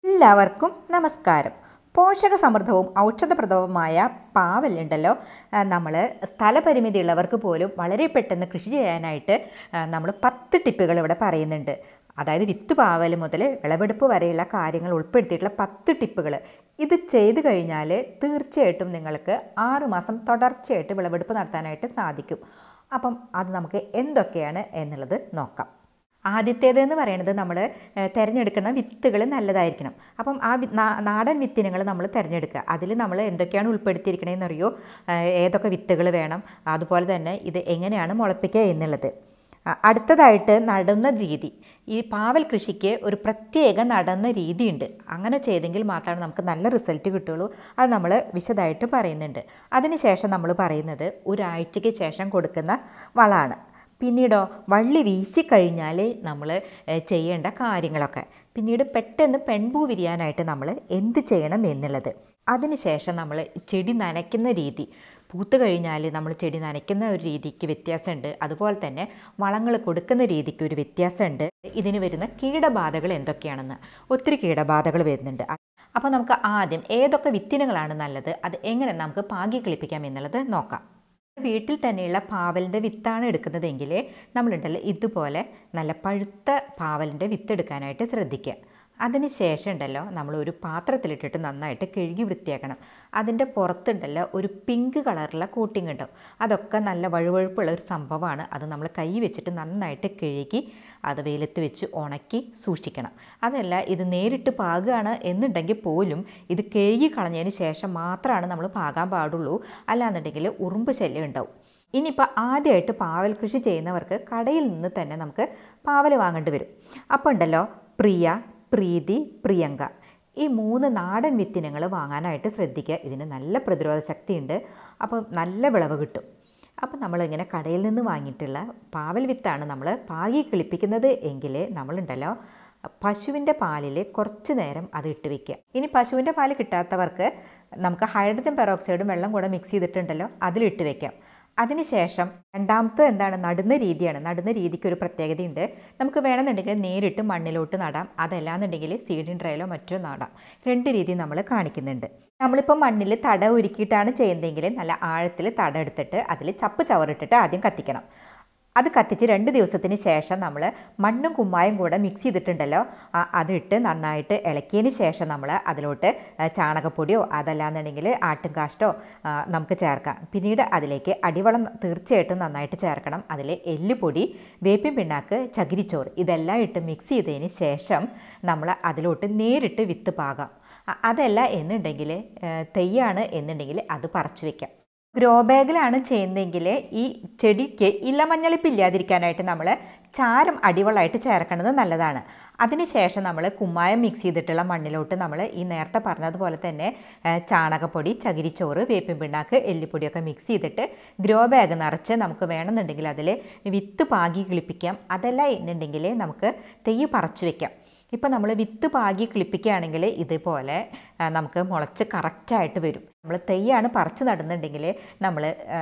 എല്ലാവർക്കും നമസ്കാരം പോഷക സമൃദ്ധവും ഔഷധപ്രദവുമായ പാവലുണ്ടല്ലോ നമ്മൾ സ്ഥലപരിമിതി ഉള്ളവർക്ക് പോലും വളരെ പെട്ടെന്ന് കൃഷി ചെയ്യാനായിട്ട് നമ്മൾ പത്ത് ടിപ്പുകൾ ഇവിടെ പറയുന്നുണ്ട് അതായത് വിത്ത് പാവൽ മുതൽ വിളവെടുപ്പ് വരെയുള്ള കാര്യങ്ങൾ ഉൾപ്പെടുത്തിയിട്ടുള്ള പത്ത് ടിപ്പുകൾ ഇത് ചെയ്തു കഴിഞ്ഞാൽ തീർച്ചയായിട്ടും നിങ്ങൾക്ക് ആറുമാസം തുടർച്ചയായിട്ട് വിളവെടുപ്പ് നടത്താനായിട്ട് സാധിക്കും അപ്പം അത് നമുക്ക് എന്തൊക്കെയാണ് എന്നുള്ളത് നോക്കാം ആദ്യത്തേത് എന്ന് പറയുന്നത് നമ്മൾ തിരഞ്ഞെടുക്കുന്ന വിത്തുകൾ നല്ലതായിരിക്കണം അപ്പം ആ വി- നാ- നാടൻ വിത്തിനങ്ങൾ നമ്മൾ തിരഞ്ഞെടുക്കുക അതിൽ നമ്മൾ എന്തൊക്കെയാണ് ഉൾപ്പെടുത്തിയിരിക്കണതെന്ന് അറിയോ ഏതൊക്കെ വിത്തുകൾ വേണം അതുപോലെ തന്നെ ഇത് എങ്ങനെയാണ് മുളപ്പിക്കുക എന്നുള്ളത് അ- അടുത്തതായിട്ട് നടുന്ന രീതി ഈ പാവൽ കൃഷിക്ക് ഒരു പ്രത്യേക നടുന്ന രീതിയുണ്ട് അങ്ങനെ ചെയ്തെങ്കിൽ മാത്രമാണ് നമുക്ക് നല്ല റിസൾട്ട് കിട്ടുള്ളൂ അത് നമ്മൾ വിശദമായിട്ട് പറയുന്നുണ്ട് അതിനുശേഷം നമ്മൾ പറയുന്നത് ഒരാഴ്ചയ്ക്ക് ശേഷം കൊടുക്കുന്ന വളമാണ് പിന്നീടോ വള്ളി വീശിക്കഴിഞ്ഞാൽ നമ്മൾ ചെയ്യേണ്ട കാര്യങ്ങളൊക്കെ പിന്നീട് പെട്ടെന്ന് പെൺപൂ വിരിയാനായിട്ട് നമ്മൾ എന്ത് ചെയ്യണം എന്നുള്ളത് അതിനുശേഷം നമ്മൾ ചെടി നനയ്ക്കുന്ന രീതി പൂത്ത് കഴിഞ്ഞാൽ നമ്മൾ ചെടി നനയ്ക്കുന്ന ഒരു രീതിക്ക് വ്യത്യാസമുണ്ട് അതുപോലെ തന്നെ വളങ്ങൾ കൊടുക്കുന്ന രീതിക്ക് ഒരു വ്യത്യാസമുണ്ട് ഇതിന് വരുന്ന കീടബാധകൾ എന്തൊക്കെയാണെന്ന് ഒത്തിരി കീടബാധകൾ വരുന്നുണ്ട് അപ്പോൾ നമുക്ക് ആദ്യം ഏതൊക്കെ വിത്തിനങ്ങളാണ് നല്ലത് അത് എങ്ങനെ നമുക്ക് പാകി കിളിപ്പിക്കാം എന്നുള്ളത് നോക്കാം വീട്ടിൽ തന്നെയുള്ള പാവലിൻ്റെ വിത്താണ് എടുക്കുന്നതെങ്കിൽ നമ്മളുണ്ടല്ലോ ഇതുപോലെ നല്ല പഴുത്ത പാവലിൻ്റെ വിത്ത് എടുക്കാനായിട്ട് ശ്രദ്ധിക്കുക അതിന് ശേഷം ഉണ്ടല്ലോ നമ്മൾ ഒരു പാത്രത്തിലിട്ടിട്ട് നന്നായിട്ട് കഴുകി വൃത്തിയാക്കണം അതിൻ്റെ പുറത്തുണ്ടല്ലോ ഒരു പിങ്ക് കളറുള്ള കോട്ടിങ് ഉണ്ടാവും അതൊക്കെ നല്ല വഴുവഴുപ്പുള്ള ഒരു സംഭവമാണ് അത് നമ്മൾ കൈ വെച്ചിട്ട് നന്നായിട്ട് കഴുകി അത് വെയിലത്ത് വെച്ച് ഉണക്കി സൂക്ഷിക്കണം അതല്ല ഇത് നേരിട്ട് പാകുകയാണ് എന്നുണ്ടെങ്കിൽ പോലും ഇത് കഴുകി കളഞ്ഞതിന് ശേഷം മാത്രമാണ് നമ്മൾ പാകാൻ പാടുള്ളൂ അല്ലാന്നുണ്ടെങ്കിൽ ഉറുമ്പ് ശല്യം ഉണ്ടാവും ഇനിയിപ്പോൾ ആദ്യമായിട്ട് പാവൽ കൃഷി ചെയ്യുന്നവർക്ക് കടയിൽ നിന്ന് തന്നെ നമുക്ക് പാവൽ വാങ്ങേണ്ടി വരും അപ്പോൾ ഉണ്ടല്ലോ പ്രിയ പ്രീതി പ്രിയങ്ക ഈ മൂന്ന് നാടൻ വിത്തിനങ്ങൾ വാങ്ങാനായിട്ട് ശ്രദ്ധിക്കുക ഇതിന് നല്ല പ്രതിരോധ ശക്തിയുണ്ട് അപ്പോൾ നല്ല വിളവ് കിട്ടും അപ്പോൾ നമ്മളിങ്ങനെ കടയിൽ നിന്ന് വാങ്ങിയിട്ടുള്ള പാവൽ വിത്താണ് നമ്മൾ പാകി കിളിപ്പിക്കുന്നത് എങ്കിൽ നമ്മളുണ്ടല്ലോ പശുവിൻ്റെ പാലിൽ കുറച്ച് നേരം അത് ഇട്ട് വെക്കുക ഇനി പശുവിൻ്റെ പാല് കിട്ടാത്തവർക്ക് നമുക്ക് ഹൈഡ്രജൻ പെറോക്സൈഡും വെള്ളം കൂടെ മിക്സ് ചെയ്തിട്ടുണ്ടല്ലോ അതിലിട്ട് വെക്കാം അതിനുശേഷം രണ്ടാമത്തെ എന്താണ് നടുന്ന രീതിയാണ് നടുന്ന രീതിക്ക് ഒരു പ്രത്യേകതയുണ്ട് നമുക്ക് വേണമെന്നുണ്ടെങ്കിൽ നേരിട്ട് മണ്ണിലോട്ട് നടാം അതല്ലാന്നുണ്ടെങ്കിൽ സീഡിൻ ട്രയലോ മറ്റോ നടാം രണ്ട് രീതി നമ്മൾ കാണിക്കുന്നുണ്ട് നമ്മളിപ്പോൾ മണ്ണിൽ തട ഒരുക്കിയിട്ടാണ് ചെയ്യുന്നതെങ്കിൽ നല്ല ആഴത്തിൽ തട എടുത്തിട്ട് അതിൽ ചപ്പ് ചവറിട്ടിട്ട് ആദ്യം കത്തിക്കണം അത് കത്തിച്ച് രണ്ട് ദിവസത്തിന് ശേഷം നമ്മൾ മണ്ണും കുമ്മായും കൂടെ മിക്സ് ചെയ്തിട്ടുണ്ടല്ലോ ആ, അതിട്ട് നന്നായിട്ട് ഇളക്കിയതിന് ശേഷം നമ്മൾ അതിലോട്ട് ആ, ചാണകപ്പൊടിയോ അതല്ലാന്നുണ്ടെങ്കിൽ ആട്ടുംകാഷ്ടോ ആ, നമുക്ക് ചേർക്കാം പിന്നീട് അതിലേക്ക് അടിവളം തീർച്ചയായിട്ടും നന്നായിട്ട് ചേർക്കണം അതിൽ എല്ലുപൊടി വേപ്പിൻ പിണ്ണാക്ക് ചകിരിച്ചോറ് ഇതെല്ലാം ഇട്ട് മിക്സ് ചെയ്തതിന് ശേഷം നമ്മൾ അതിലോട്ട് നേരിട്ട് വിത്ത് പാകാം അ- അതല്ല എന്നുണ്ടെങ്കിൽ തെയ്യാണ് എന്നുണ്ടെങ്കിൽ അത് പറിച്ചു വെക്കാം ഗ്രോ ബാഗിലാണ് ചെയ്യുന്നതെങ്കിൽ ഈ ചെടിക്ക് ഇലമഞ്ഞളിപ്പ് ഇല്ലാതിരിക്കാനായിട്ട് നമ്മൾ ചാരം അടിവളമായിട്ട് ചേർക്കുന്നത് നല്ലതാണ് അതിനുശേഷം നമ്മൾ കുമ്മായം മിക്സ് ചെയ്തിട്ടുള്ള മണ്ണിലോട്ട് നമ്മൾ ഈ നേരത്തെ പറഞ്ഞതുപോലെ തന്നെ ആ, ചാണകപ്പൊടി ചകിരിച്ചോറ് വേപ്പിൻ പിണ്ണാക്ക് എല്ലുപൊടിയൊക്കെ മിക്സ് ചെയ്തിട്ട് ഗ്രോ ബാഗ് നിറച്ച് നമുക്ക് വേണമെന്നുണ്ടെങ്കിൽ അതിൽ വിത്ത് പാകി കിളിപ്പിക്കാം അതല്ല എന്നുണ്ടെങ്കിൽ നമുക്ക് തെയ്യ് പറിച്ചു വെക്കാം ഇപ്പോൾ നമ്മൾ വിത്ത് പാകി കിളിപ്പിക്കുകയാണെങ്കിൽ ഇതുപോലെ ആ, നമുക്ക് മുളച്ച് കറക്റ്റായിട്ട് വരും നമ്മൾ തെയ്യാണ് പറിച്ച് നടുന്നുണ്ടെങ്കിൽ നമ്മൾ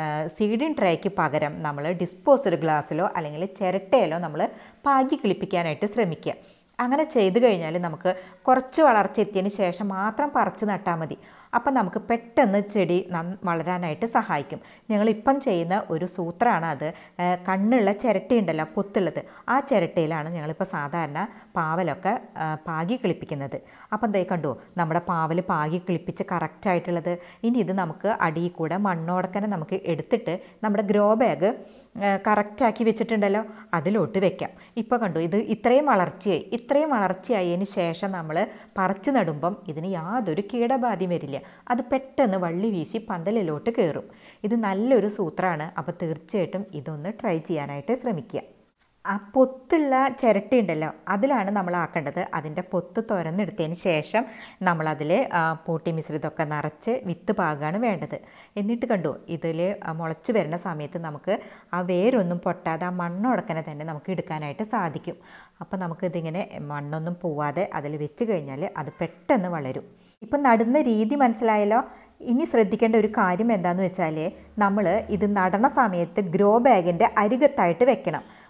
സീഡിൻ ട്രേക്ക് പകരം നമ്മൾ ഡിസ്പോസൽ ഗ്ലാസ്സിലോ അല്ലെങ്കിൽ ചിരട്ടയിലോ നമ്മൾ പാകി കിളിപ്പിക്കാനായിട്ട് ശ്രമിക്കുക അങ്ങനെ ചെയ്തു കഴിഞ്ഞാൽ നമുക്ക് കുറച്ച് വളർച്ച എത്തിയതിന് ശേഷം മാത്രം പറിച്ച് നട്ടാൽ മതി അപ്പം നമുക്ക് പെട്ടെന്ന് ചെടി നന്ന വളരാനായിട്ട് സഹായിക്കും ഞങ്ങളിപ്പം ചെയ്യുന്ന ഒരു സൂത്രമാണ് അത് ആ, കണ്ണുള്ള ചിരട്ടയുണ്ടല്ലോ പൊത്തുള്ളത് ആ ചിരട്ടയിലാണ് ഞങ്ങളിപ്പോൾ സാധാരണ പാവലൊക്കെ ആ, പാകി കിളിപ്പിക്കുന്നത് അപ്പം ദേ കണ്ടു നമ്മുടെ പാവൽ പാകി കിളിപ്പിച്ച് കറക്റ്റായിട്ടുള്ളത് ഇനി ഇത് നമുക്ക് അടിയിൽ കൂടെ മണ്ണോടക്കനെ നമുക്ക് എടുത്തിട്ട് നമ്മുടെ ഗ്രോ ബാഗ് കറക്റ്റാക്കി വെച്ചിട്ടുണ്ടല്ലോ അതിലോട്ട് വെക്കാം ഇപ്പോൾ കണ്ടു ഇത് ഇത്രയും വളർച്ചയായി ഇത്രയും വളർച്ചയായതിന് ശേഷം നമ്മൾ പറിച്ചു നടുമ്പം ഇതിന് യാതൊരു കീടബാധയും വരില്ല അത് പെട്ടെന്ന് വള്ളി വീശി പന്തലിലോട്ട് കയറും ഇത് നല്ലൊരു സൂത്രമാണ് അപ്പോൾ തീർച്ചയായിട്ടും ഇതൊന്ന് ട്രൈ ചെയ്യാനായിട്ട് ശ്രമിക്കുക ആ പൊത്തുള്ള ചിരട്ടയുണ്ടല്ലോ അതിലാണ് നമ്മൾ ആക്കേണ്ടത് അതിൻ്റെ പൊത്ത് തുറന്നെടുത്തതിന് ശേഷം നമ്മളതിൽ പൂട്ടി മിശ്രിതമൊക്കെ നിറച്ച് വിത്ത് പാകാണ് വേണ്ടത് എന്നിട്ട് കണ്ടു ഇതിൽ മുളച്ച് വരുന്ന സമയത്ത് നമുക്ക് ആ വേരൊന്നും പൊട്ടാതെ ആ മണ്ണുടക്കനെ തന്നെ നമുക്ക് എടുക്കാനായിട്ട് സാധിക്കും അപ്പോൾ നമുക്കിതിങ്ങനെ മണ്ണൊന്നും പോവാതെ അതിൽ വെച്ച് കഴിഞ്ഞാൽ അത് പെട്ടെന്ന് വളരും ഇപ്പം നടുന്ന രീതി മനസ്സിലായല്ലോ ഇനി ശ്രദ്ധിക്കേണ്ട ഒരു കാര്യം എന്താണെന്ന് വെച്ചാൽ നമ്മൾ ഇത് നടണ സമയത്ത് ഗ്രോ ബാഗിൻ്റെ അരികത്തായിട്ട് വെക്കണം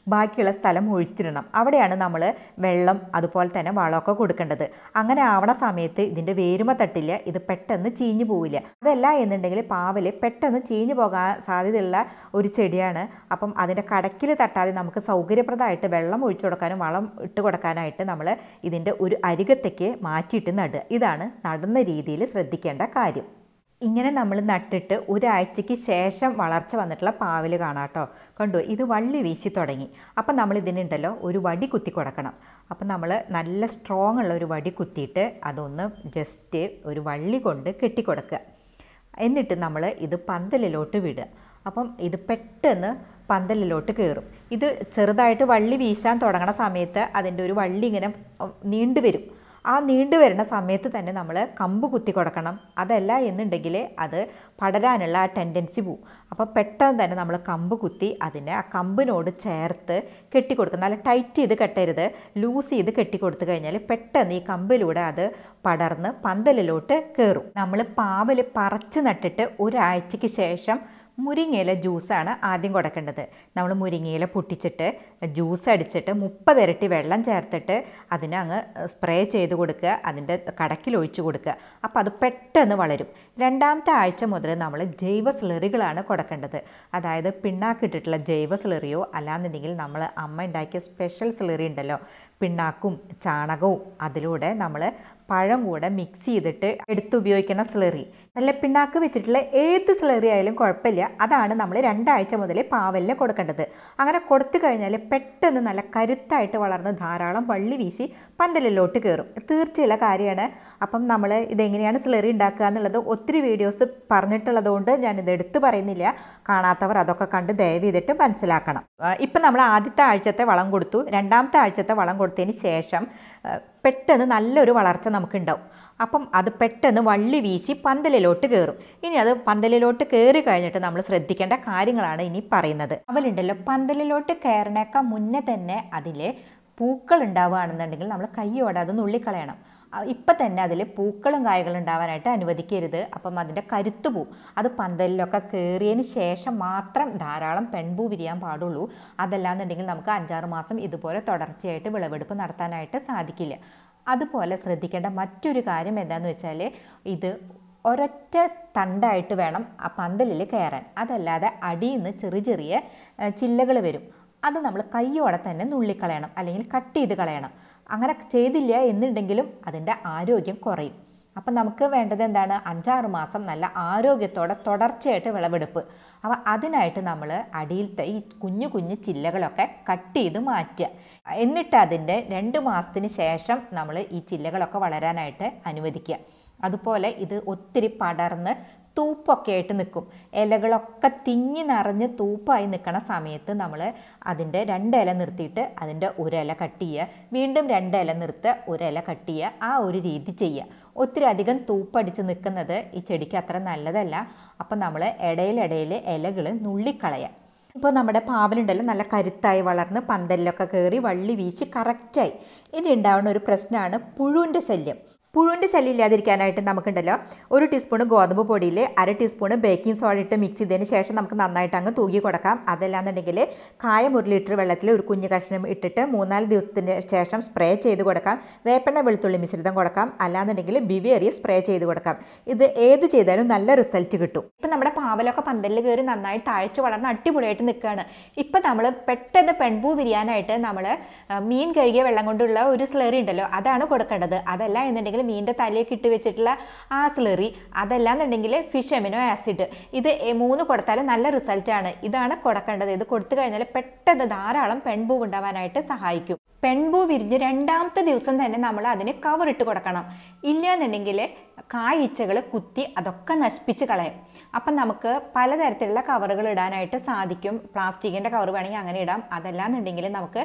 ബാക്കിയുള്ള സ്ഥലം ഒഴിച്ചിടണം അവിടെയാണ് നമ്മൾ വെള്ളം അതുപോലെ തന്നെ വളമൊക്കെ കൊടുക്കേണ്ടത് അങ്ങനെ ആവണ സമയത്ത് ഇതിൻ്റെ വേരുമ തട്ടില്ല ഇത് പെട്ടെന്ന് ചീഞ്ഞു പോവില്ല അതല്ല എന്നുണ്ടെങ്കിൽ പാവൽ പെട്ടെന്ന് ചീഞ്ഞു പോകാൻ സാധ്യതയുള്ള ഒരു ചെടിയാണ് അപ്പം അതിൻ്റെ കടക്കിൽ തട്ടാതെ നമുക്ക് സൗകര്യപ്രദമായിട്ട് വെള്ളം ഒഴിച്ചു കൊടുക്കാനും വളം ഇട്ട് കൊടുക്കാനായിട്ട് നമ്മൾ ഇതിൻ്റെ ഒരു അരികത്തേക്ക് മാറ്റിയിട്ട് നടുക ഇതാണ് നടുന്ന രീതിയിൽ ശ്രദ്ധിക്കേണ്ട കാര്യം ഇങ്ങനെ നമ്മൾ നട്ടിട്ട് ഒരാഴ്ചയ്ക്ക് ശേഷം വളർച്ച വന്നിട്ടുള്ള പാവൽ കാണാം കേട്ടോ കണ്ടു ഇത് വള്ളി വീശി തുടങ്ങി അപ്പം നമ്മൾ ഇതിനുണ്ടല്ലോ ഒരു വടി കുത്തി കൊടുക്കണം അപ്പം നമ്മൾ നല്ല സ്ട്രോങ് ഉള്ള ഒരു വടി കുത്തിയിട്ട് അതൊന്ന് ജസ്റ്റ് ഒരു വള്ളി കൊണ്ട് കെട്ടിക്കൊടുക്കുക എന്നിട്ട് നമ്മൾ ഇത് പന്തലിലോട്ട് വിടുക അപ്പം ഇത് പെട്ടെന്ന് പന്തലിലോട്ട് കയറും ഇത് ചെറുതായിട്ട് വള്ളി വീശാൻ തുടങ്ങണ സമയത്ത് അതിൻ്റെ ഒരു വള്ളി ഇങ്ങനെ നീണ്ടു വരും ആ നീണ്ടു വരുന്ന സമയത്ത് തന്നെ നമ്മൾ കമ്പ് കുത്തി കൊടുക്കണം അതല്ല എന്നുണ്ടെങ്കിൽ അത് പടരാനുള്ള ആ ടെൻഡൻസി പോവും അപ്പോൾ പെട്ടെന്ന് തന്നെ നമ്മൾ കമ്പ് കുത്തി അതിനെ ആ കമ്പിനോട് ചേർത്ത് കെട്ടിക്കൊടുക്കുക നല്ല ടൈറ്റ് ചെയ്ത് കെട്ടരുത് ലൂസ് ചെയ്ത് കെട്ടിക്കൊടുത്തു കഴിഞ്ഞാൽ പെട്ടെന്ന് ഈ കമ്പിലൂടെ അത് പടർന്ന് പന്തലിലോട്ട് കയറും നമ്മൾ പാവൽ പറിച്ച് നട്ടിട്ട് ഒരാഴ്ചയ്ക്ക് ശേഷം മുരിങ്ങയില ജ്യൂസാണ് ആദ്യം കൊടുക്കേണ്ടത് നമ്മൾ മുരിങ്ങയില പൊട്ടിച്ചിട്ട് ജ്യൂസ് അടിച്ചിട്ട് മുപ്പത് ഇരട്ടി വെള്ളം ചേർത്തിട്ട് അതിനെ അങ്ങ് സ്പ്രേ ചെയ്ത് കൊടുക്കുക അതിൻ്റെ കടക്കിൽ ഒഴിച്ചു കൊടുക്കുക അപ്പോൾ അത് പെട്ടെന്ന് വളരും രണ്ടാമത്തെ ആഴ്ച മുതൽ നമ്മൾ ജൈവ സ്ലറികളാണ് കൊടുക്കേണ്ടത് അതായത് പിണ്ണാക്കിട്ടിട്ടുള്ള ജൈവ സ്ലറിയോ അല്ലാന്നുണ്ടെങ്കിൽ നമ്മൾ അമ്മ ഉണ്ടാക്കിയ സ്പെഷ്യൽ സ്ലറി ഉണ്ടല്ലോ പിണ്ണാക്കും ചാണകവും അതിലൂടെ നമ്മൾ പഴം കൂടെ മിക്സ് ചെയ്തിട്ട് എടുത്തുപയോഗിക്കുന്ന സ്ലറി നല്ല പിണ്ണാക്ക് വെച്ചിട്ടുള്ള ഏത് സ്ലറി ആയാലും കുഴപ്പമില്ല അതാണ് നമ്മൾ രണ്ടാഴ്ച മുതൽ പാവലിന് കൊടുക്കേണ്ടത് അങ്ങനെ കൊടുത്തു കഴിഞ്ഞാൽ പെട്ടെന്ന് നല്ല കരുത്തായിട്ട് വളർന്ന് ധാരാളം വള്ളി വീശി പന്തലിലോട്ട് കയറും തീർച്ചയുള്ള കാര്യമാണ് അപ്പം നമ്മൾ ഇതെങ്ങനെയാണ് സ്ലറി ഉണ്ടാക്കുക എന്നുള്ളത് ഒത്തിരി വീഡിയോസ് പറഞ്ഞിട്ടുള്ളതുകൊണ്ട് ഞാനിത് എടുത്തു പറയുന്നില്ല കാണാത്തവർ അതൊക്കെ കണ്ട് ദയവ് ചെയ്തിട്ട് മനസ്സിലാക്കണം ഇപ്പം നമ്മൾ ആദ്യത്തെ ആഴ്ചത്തെ വളം കൊടുത്തു രണ്ടാമത്തെ ആഴ്ചത്തെ വളം കൊടുത്തതിന് ശേഷം പെട്ടെന്ന് നല്ലൊരു വളർച്ച നമുക്കുണ്ടാവും അപ്പം അത് പെട്ടെന്ന് വള്ളി വീശി പന്തലിലോട്ട് കയറും ഇനി അത് പന്തലിലോട്ട് കയറി കഴിഞ്ഞിട്ട് നമ്മൾ ശ്രദ്ധിക്കേണ്ട കാര്യങ്ങളാണ് ഇനി പറയുന്നത് അവലുണ്ടല്ലോ പന്തലിലോട്ട് കയറണേക്കാൾ മുന്നേ തന്നെ അതിൽ പൂക്കൾ ഉണ്ടാവുകയാണെന്നുണ്ടെങ്കിൽ നമ്മൾ കൈയോടെ അത് നുള്ളിക്കളയണം ഇപ്പം തന്നെ അതിൽ പൂക്കളും കായകളും ഉണ്ടാവാനായിട്ട് അനുവദിക്കരുത് അപ്പം അതിൻ്റെ കരുത്ത് പോവും അത് പന്തലിലൊക്കെ കയറിയതിന് ശേഷം മാത്രം ധാരാളം പെൺപൂ വിരിയാൻ പാടുള്ളൂ അതല്ലാന്നുണ്ടെങ്കിൽ നമുക്ക് അഞ്ചാറ് മാസം ഇതുപോലെ തുടർച്ചയായിട്ട് വിളവെടുപ്പ് നടത്താനായിട്ട് സാധിക്കില്ല അതുപോലെ ശ്രദ്ധിക്കേണ്ട മറ്റൊരു കാര്യം എന്താണെന്ന് വെച്ചാൽ ഇത് ഒരൊറ്റ തണ്ടായിട്ട് വേണം ആ പന്തലിൽ കയറാൻ അതല്ലാതെ അടിയിൽ നിന്ന് ചെറിയ ചെറിയ ചില്ലകൾ വരും അത് നമ്മൾ കൈയോടെ തന്നെ നുള്ളിക്കളയണം അല്ലെങ്കിൽ കട്ട് ചെയ്ത് കളയണം അങ്ങനെ ചെയ്തില്ല എന്നുണ്ടെങ്കിലും അതിൻ്റെ ആരോഗ്യം കുറയും അപ്പം നമുക്ക് വേണ്ടത് എന്താണ് അഞ്ചാറ് മാസം നല്ല ആരോഗ്യത്തോടെ തുടർച്ചയായിട്ട് വിളവെടുപ്പ് അപ്പോൾ അതിനായിട്ട് നമ്മൾ അടിയിലത്തെ ഈ കുഞ്ഞു കുഞ്ഞു ചില്ലകളൊക്കെ കട്ട് ചെയ്ത് മാറ്റുക എന്നിട്ട് അതിൻ്റെ രണ്ട് മാസത്തിന് ശേഷം നമ്മൾ ഈ ചില്ലകളൊക്കെ വളരാനായിട്ട് അനുവദിക്കുക അതുപോലെ ഇത് ഒത്തിരി പടർന്ന് തൂപ്പൊക്കെ ആയിട്ട് നിൽക്കും ഇലകളൊക്കെ തിങ്ങി നിറഞ്ഞ് തൂപ്പായി നിൽക്കണ സമയത്ത് നമ്മൾ അതിൻ്റെ രണ്ട് ഇല നിർത്തിയിട്ട് അതിൻ്റെ ഒരു ഇല കട്ട് ചെയ്യുക വീണ്ടും രണ്ട് ഇല നിർത്തുക ഒരു ഇല കട്ട് ചെയ്യുക ആ ഒരു രീതി ചെയ്യുക ഒത്തിരി അധികം തൂപ്പടിച്ച് നിൽക്കുന്നത് ഈ ചെടിക്ക് അത്ര നല്ലതല്ല അപ്പം നമ്മൾ ഇടയിലിടയിൽ ഇലകൾ നുള്ളിക്കളയുക ഇപ്പോൾ നമ്മുടെ പാവലുണ്ടല്ലോ നല്ല കരുത്തായി വളർന്ന് പന്തലിലൊക്കെ കയറി വള്ളി വീശി കറക്റ്റായി ഇനി ഉണ്ടാവുന്ന ഒരു പ്രശ്നമാണ് പുഴുവിൻ്റെ ശല്യം പുഴുവിൻ്റെ ശല്യം ഇല്ലാതിരിക്കാനായിട്ട് നമുക്കുണ്ടല്ലോ ഒരു ടീസ്പൂണ് ഗോതമ്പ് പൊടിയിൽ അര ടീസ്പൂണ് ബേക്കിംഗ് സോഡ ഇട്ട് മിക്സ് ചെയ്തതിന് ശേഷം നമുക്ക് നന്നായിട്ട് അങ്ങ് തൂക്കി കൊടുക്കാം അതല്ലാന്നുണ്ടെങ്കിൽ കായം ഒരു ലിറ്റർ വെള്ളത്തിൽ ഒരു കുഞ്ഞു കഷ്ണം ഇട്ടിട്ട് മൂന്നാല് ദിവസത്തിന് ശേഷം സ്പ്രേ ചെയ്ത് കൊടുക്കാം വേപ്പെണ്ണ വെളുത്തുള്ളി മിശ്രിതം കൊടുക്കാം അല്ലാന്നുണ്ടെങ്കിൽ ബിവേറിയ സ്പ്രേ ചെയ്ത് കൊടുക്കാം ഇത് ഏത് ചെയ്താലും നല്ല റിസൾട്ട് കിട്ടും ഇപ്പം നമ്മുടെ പാവലൊക്കെ പന്തലിൽ കയറി നന്നായി താഴ്ച വളർന്ന് അടിപൊളിയായിട്ട് നിൽക്കുകയാണ് ഇപ്പം നമ്മൾ പെട്ടെന്ന് പെൺപൂ വിരിയാനായിട്ട് നമ്മൾ മീൻ കഴുകിയ വെള്ളം കൊണ്ടുള്ള ഒരു സ്ലറി ഉണ്ടല്ലോ അതാണ് കൊടുക്കേണ്ടത് അതല്ല എന്നുണ്ടെങ്കിൽ മീനിൻ്റെ തലയൊക്കെ ഇട്ട് വെച്ചിട്ടുള്ള ആ സ്ലറി അതല്ലാന്നുണ്ടെങ്കിൽ ഫിഷ് എമിനോ ആസിഡ് ഇത് മൂന്ന് കൊടുത്താലും നല്ല റിസൾട്ടാണ് ഇതാണ് കൊടുക്കേണ്ടത് ഇത് കൊടുത്തു കഴിഞ്ഞാൽ പെട്ടെന്ന് ധാരാളം പെൺപൂ ഉണ്ടാവാനായിട്ട് സഹായിക്കും പെൺപൂ വിരിഞ്ഞ് രണ്ടാമത്തെ ദിവസം തന്നെ നമ്മൾ അതിന് കവർ ഇട്ട് കൊടുക്കണം ഇല്ലയെന്നുണ്ടെങ്കിൽ കായ്ച്ചകൾ കുത്തി അതൊക്കെ നശിപ്പിച്ച് കളയും അപ്പം നമുക്ക് പലതരത്തിലുള്ള കവറുകൾ ഇടാനായിട്ട് സാധിക്കും പ്ലാസ്റ്റിക്കിൻ്റെ കവർ വേണമെങ്കിൽ അങ്ങനെ ഇടാം അതല്ലാന്നുണ്ടെങ്കിൽ നമുക്ക്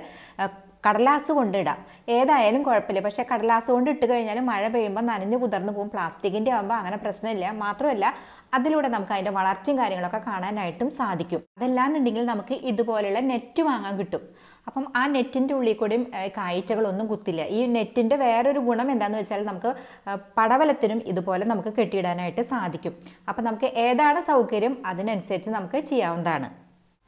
കടലാസ് കൊണ്ട് ഇടാം ഏതായാലും കുഴപ്പമില്ല പക്ഷേ കടലാസ് കൊണ്ട് ഇട്ട് കഴിഞ്ഞാൽ മഴ പെയ്യുമ്പോൾ നനഞ്ഞു കുതിർന്നു പോകും പ്ലാസ്റ്റിക്കിൻ്റെ ആകുമ്പോൾ അങ്ങനെ പ്രശ്നമില്ല മാത്രമല്ല അതിലൂടെ നമുക്ക് അതിൻ്റെ വളർച്ചയും കാര്യങ്ങളൊക്കെ കാണാനായിട്ടും സാധിക്കും അതല്ലാന്നുണ്ടെങ്കിൽ നമുക്ക് ഇതുപോലെയുള്ള നെറ്റ് വാങ്ങാൻ കിട്ടും അപ്പം ആ നെറ്റിൻ്റെ ഉള്ളിൽ കൂടിയും കാഴ്ചകളൊന്നും കുത്തില്ല ഈ നെറ്റിൻ്റെ വേറൊരു ഗുണം എന്താണെന്ന് വെച്ചാൽ നമുക്ക് പടവലത്തിനും ഇതുപോലെ നമുക്ക് കെട്ടിയിടാനായിട്ട് സാധിക്കും അപ്പം നമുക്ക് ഏതാണ് സൗകര്യം അതിനനുസരിച്ച് നമുക്ക് ചെയ്യാവുന്നതാണ്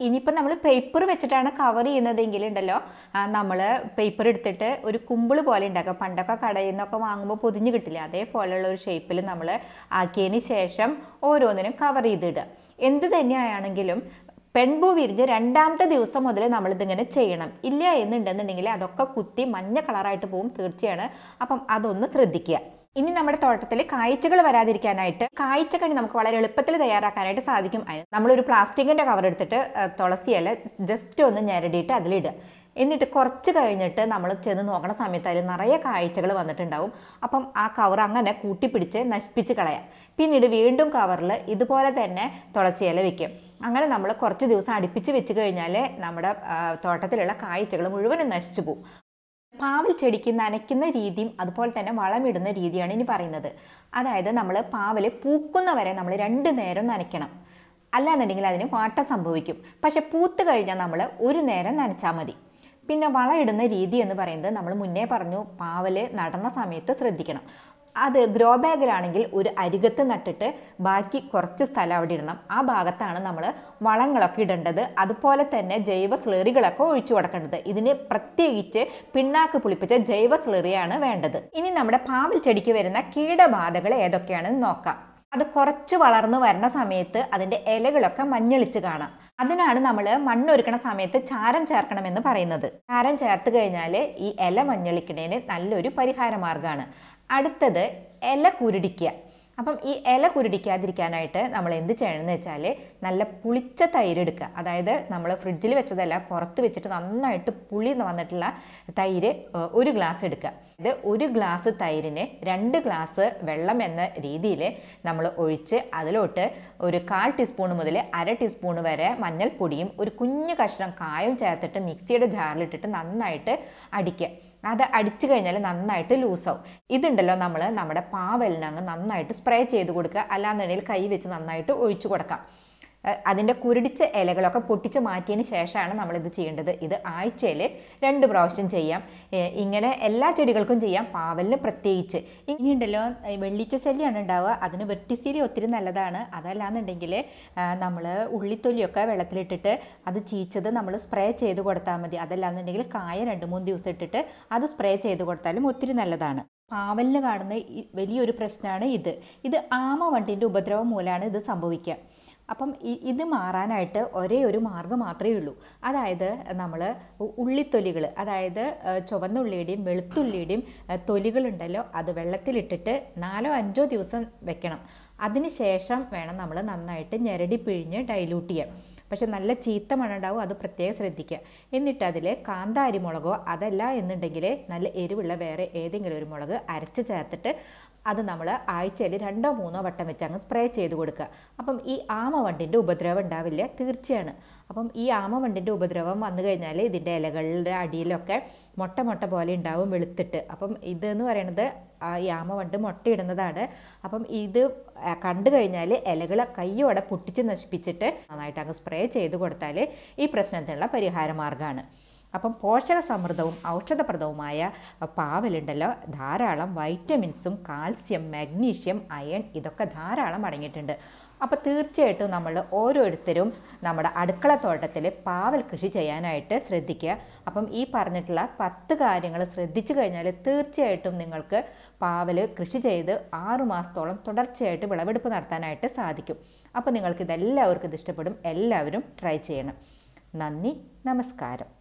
ഇനിയിപ്പോൾ നമ്മൾ പേപ്പർ വെച്ചിട്ടാണ് കവർ ചെയ്യുന്നതെങ്കിൽ ഉണ്ടല്ലോ നമ്മൾ പേപ്പർ എടുത്തിട്ട് ഒരു കുമ്പിൾ പോലെ ഉണ്ടാക്കുക പണ്ടൊക്കെ കടയിൽ നിന്നൊക്കെ വാങ്ങുമ്പോൾ പൊതിഞ്ഞ് കിട്ടില്ല അതേപോലെയുള്ള ഒരു ഷേപ്പിൽ നമ്മൾ ആക്കിയതിന് ശേഷം ഓരോന്നിനും കവർ ചെയ്തിടുക എന്ത് തന്നെയാണെങ്കിലും പെൺപൂ വിരിഞ്ഞ് രണ്ടാമത്തെ ദിവസം മുതൽ നമ്മളിതിങ്ങനെ ചെയ്യണം ഇല്ല എന്നുണ്ടെന്നുണ്ടെങ്കിൽ അതൊക്കെ കുത്തി മഞ്ഞ കളറായിട്ട് പോകും തീർച്ചയാണ് അപ്പം അതൊന്ന് ശ്രദ്ധിക്കുക ഇനി നമ്മുടെ തോട്ടത്തിൽ കായ്ച്ചകൾ വരാതിരിക്കാനായിട്ട് കായ്ച്ചക്കണി നമുക്ക് വളരെ എളുപ്പത്തിൽ തയ്യാറാക്കാനായിട്ട് സാധിക്കും അതിന് നമ്മളൊരു പ്ലാസ്റ്റിക്കിൻ്റെ കവർ എടുത്തിട്ട് ആ, തുളസി ഇല ജസ്റ്റ് ഒന്ന് ഞെരടിയിട്ട് അതിലിടുക എന്നിട്ട് കുറച്ച് കഴിഞ്ഞിട്ട് നമ്മൾ ചെന്ന് നോക്കണ സമയത്ത് അതിൽ നിറയെ കായ്ച്ചകൾ വന്നിട്ടുണ്ടാവും അപ്പം ആ കവർ അങ്ങനെ കൂട്ടിപ്പിടിച്ച് നശിപ്പിച്ച് കളയാം പിന്നീട് വീണ്ടും കവറിൽ ഇതുപോലെ തന്നെ തുളസി ഇല വെക്കും അങ്ങനെ നമ്മൾ കുറച്ച് ദിവസം അടുപ്പിച്ച് വെച്ച് കഴിഞ്ഞാൽ നമ്മുടെ ആ, തോട്ടത്തിലുള്ള കായ്ച്ചകൾ മുഴുവനും നശിച്ചു പോകും പാവൽ ചെടിക്ക് നനയ്ക്കുന്ന രീതിയും അതുപോലെ തന്നെ വളമിടുന്ന രീതിയാണ് ഇനി പറയുന്നത് അതായത് നമ്മൾ പാവൽ പൂക്കുന്നവരെ നമ്മൾ രണ്ട് നേരം നനയ്ക്കണം അല്ലാന്നുണ്ടെങ്കിൽ അതിന് വാട്ടം സംഭവിക്കും പക്ഷെ പൂത്ത് കഴിഞ്ഞാൽ നമ്മൾ ഒരു നേരം നനച്ചാൽ മതി പിന്നെ വളമിടുന്ന രീതി എന്ന് പറയുന്നത് നമ്മൾ മുന്നേ പറഞ്ഞു പാവല് നടന്ന സമയത്ത് ശ്രദ്ധിക്കണം അത് ഗ്രോ ബാഗിലാണെങ്കിൽ ഒരു അരികത്ത് നട്ടിട്ട് ബാക്കി കുറച്ച് സ്ഥലം അവിടെ ഇടണം ആ ഭാഗത്താണ് നമ്മൾ വളങ്ങളൊക്കെ ഇടേണ്ടത് അതുപോലെ തന്നെ ജൈവ സ്ലറികളൊക്കെ ഒഴിച്ചു കൊടുക്കേണ്ടത് ഇതിന് പ്രത്യേകിച്ച് പിണ്ണാക്ക് പുളിപ്പിച്ച ജൈവ സ്ലറിയാണ് വേണ്ടത് ഇനി നമ്മുടെ പാവൽ ചെടിക്ക് വരുന്ന കീടബാധകൾ ഏതൊക്കെയാണെന്ന് നോക്കാം അത് കുറച്ച് വളർന്നു വരുന്ന സമയത്ത് അതിൻ്റെ ഇലകളൊക്കെ മഞ്ഞളിച്ച് കാണാം അതിനാണ് നമ്മൾ മണ്ണൊരുക്കണ സമയത്ത് ചാരം ചേർക്കണമെന്ന് പറയുന്നത് ചാരം ചേർത്ത് കഴിഞ്ഞാൽ ഈ ഇല മഞ്ഞളിക്കണേന് നല്ലൊരു പരിഹാര മാർഗ്ഗമാണ് അടുത്തത് ഇല കുരുടിക്കുക അപ്പം ഈ ഇല കുരുടിക്കാതിരിക്കാനായിട്ട് നമ്മൾ എന്ത് ചെയ്യണമെന്ന് വെച്ചാൽ നല്ല പുളിച്ച തൈര് എടുക്കുക അതായത് നമ്മൾ ഫ്രിഡ്ജിൽ വെച്ചതല്ല പുറത്ത് വെച്ചിട്ട് നന്നായിട്ട് പുളി വന്നിട്ടുള്ള തൈര് ഏഹ്, ഒരു ഗ്ലാസ് എടുക്കുക ഇത് ഒരു ഗ്ലാസ് തൈരിന് രണ്ട് ഗ്ലാസ് വെള്ളം എന്ന രീതിയിൽ നമ്മൾ ഒഴിച്ച് അതിലോട്ട് ഒരു കാൽ ടീസ്പൂൺ മുതൽ അര ടീസ്പൂൺ വരെ മഞ്ഞൾപ്പൊടിയും ഒരു കുഞ്ഞു കഷ്ണം കായും ചേർത്തിട്ട് മിക്സിയുടെ ജാറിലിട്ടിട്ട് നന്നായിട്ട് അടിക്കുക അത് അടിച്ചു കഴിഞ്ഞാൽ നന്നായിട്ട് ലൂസാവും ഇതുണ്ടല്ലോ നമ്മൾ നമ്മുടെ പാവലിനങ്ങ് നന്നായിട്ട് സ്പ്രേ ചെയ്ത് കൊടുക്കുക അല്ലാന്നുണ്ടെങ്കിൽ കൈ വെച്ച് നന്നായിട്ട് ഒഴിച്ചു കൊടുക്കാം അഹ് അതിൻ്റെ കുരുടിച്ച ഇലകളൊക്കെ പൊട്ടിച്ച് മാറ്റിയതിന് ശേഷമാണ് നമ്മളിത് ചെയ്യേണ്ടത് ഇത് ആഴ്ചയിൽ രണ്ട് പ്രാവശ്യം ചെയ്യാം ഏഹ് ഇങ്ങനെ എല്ലാ ചെടികൾക്കും ചെയ്യാം പാവലിന് പ്രത്യേകിച്ച് ഇനിയുണ്ടല്ലോ ഈ വെള്ളിച്ച ശല്യമാണ് ഉണ്ടാവുക അതിന് വെർട്ടിസീലി ഒത്തിരി നല്ലതാണ് അതല്ലാന്നുണ്ടെങ്കിൽ നമ്മൾ ഉള്ളിത്തൊലിയൊക്കെ വെള്ളത്തിലിട്ടിട്ട് അത് ചീച്ചത് നമ്മൾ സ്പ്രേ ചെയ്ത് കൊടുത്താൽ മതി അതല്ലാന്നുണ്ടെങ്കിൽ കായ രണ്ട് മൂന്ന് ദിവസം ഇട്ടിട്ട് അത് സ്പ്രേ ചെയ്ത് കൊടുത്താലും ഒത്തിരി നല്ലതാണ് പാവലിന് കാണുന്ന ഈ വലിയൊരു പ്രശ്നമാണ് ഇത് ഇത് ആമ വണ്ടിൻ്റെ ഉപദ്രവം മൂലമാണ് ഇത് സംഭവിക്കുക അപ്പം ഇ- ഇത് മാറാനായിട്ട് ഒരേ ഒരു മാർഗ്ഗം മാത്രമേ ഉള്ളൂ അതായത് നമ്മൾ ഉള്ളിത്തൊലികൾ അതായത് ഏഹ്, ചുവന്ന ഉള്ളിയുടെയും വെളുത്തുള്ളിയുടെയും ഏഹ്, തൊലികളുണ്ടല്ലോ അത് വെള്ളത്തിലിട്ടിട്ട് നാലോ അഞ്ചോ ദിവസം വെക്കണം അതിന് ശേഷം വേണം നമ്മൾ നന്നായിട്ട് ഞെരടി പിഴിഞ്ഞ് ഡൈലൂട്ട് ചെയ്യാൻ പക്ഷെ നല്ല ചീത്ത മണമുണ്ടാവും അത് പ്രത്യേകം ശ്രദ്ധിക്കുക എന്നിട്ട് അതിൽ കാന്താരി മുളകോ അതല്ല എന്നുണ്ടെങ്കിൽ നല്ല എരിവുള്ള വേറെ ഏതെങ്കിലും ഒരു മുളക് അരച്ച് ചേർത്തിട്ട് അത് നമ്മൾ ആഴ്ചയിൽ രണ്ടോ മൂന്നോ വട്ടം വെച്ച് അങ്ങ് സ്പ്രേ ചെയ്ത് കൊടുക്കുക അപ്പം ഈ ആമവണ്ടിൻ്റെ ഉപദ്രവം ഉണ്ടാവില്ല തീർച്ചയാണ് അപ്പം ഈ ആമവണ്ടിൻ്റെ ഉപദ്രവം വന്നു കഴിഞ്ഞാൽ ഇതിൻ്റെ ഇലകളുടെ അടിയിലൊക്കെ മുട്ട മുട്ട പോലെ ഉണ്ടാവും വെളുത്തിട്ട് അപ്പം ഇതെന്ന് പറയുന്നത് ആ ഈ ആമവണ്ട് മുട്ടയിടുന്നതാണ് അപ്പം ഇത് ആ, കണ്ടു കഴിഞ്ഞാൽ ഇലകൾ കയ്യോടെ പൊട്ടിച്ച് നശിപ്പിച്ചിട്ട് നന്നായിട്ട് അങ്ങ് സ്പ്രേ ചെയ്ത് കൊടുത്താൽ ഈ പ്രശ്നത്തിനുള്ള പരിഹാര മാർഗ്ഗമാണ് അപ്പം പോഷക സമൃദ്ധവും ഔഷധപ്രദവുമായ പാവലുണ്ടല്ലോ ധാരാളം വൈറ്റമിൻസും കാൽസ്യം മാഗ്നീഷ്യം അയൺ ഇതൊക്കെ ധാരാളം അടങ്ങിയിട്ടുണ്ട് അപ്പോൾ തീർച്ചയായിട്ടും നമ്മൾ ഓരോരുത്തരും നമ്മുടെ അടുക്കള തോട്ടത്തിൽ പാവൽ കൃഷി ചെയ്യാനായിട്ട് ശ്രദ്ധിക്കുക അപ്പം ഈ പറഞ്ഞിട്ടുള്ള പത്ത് കാര്യങ്ങൾ ശ്രദ്ധിച്ചു കഴിഞ്ഞാൽ തീർച്ചയായിട്ടും നിങ്ങൾക്ക് പാവൽ കൃഷി ചെയ്ത് ആറു മാസത്തോളം തുടർച്ചയായിട്ട് വിളവെടുപ്പ് നടത്താനായിട്ട് സാധിക്കും അപ്പോൾ നിങ്ങൾക്ക് ഇതെല്ലാവർക്കും ഇത് ഇഷ്ടപ്പെടും എല്ലാവരും ട്രൈ ചെയ്യണം നന്ദി നമസ്കാരം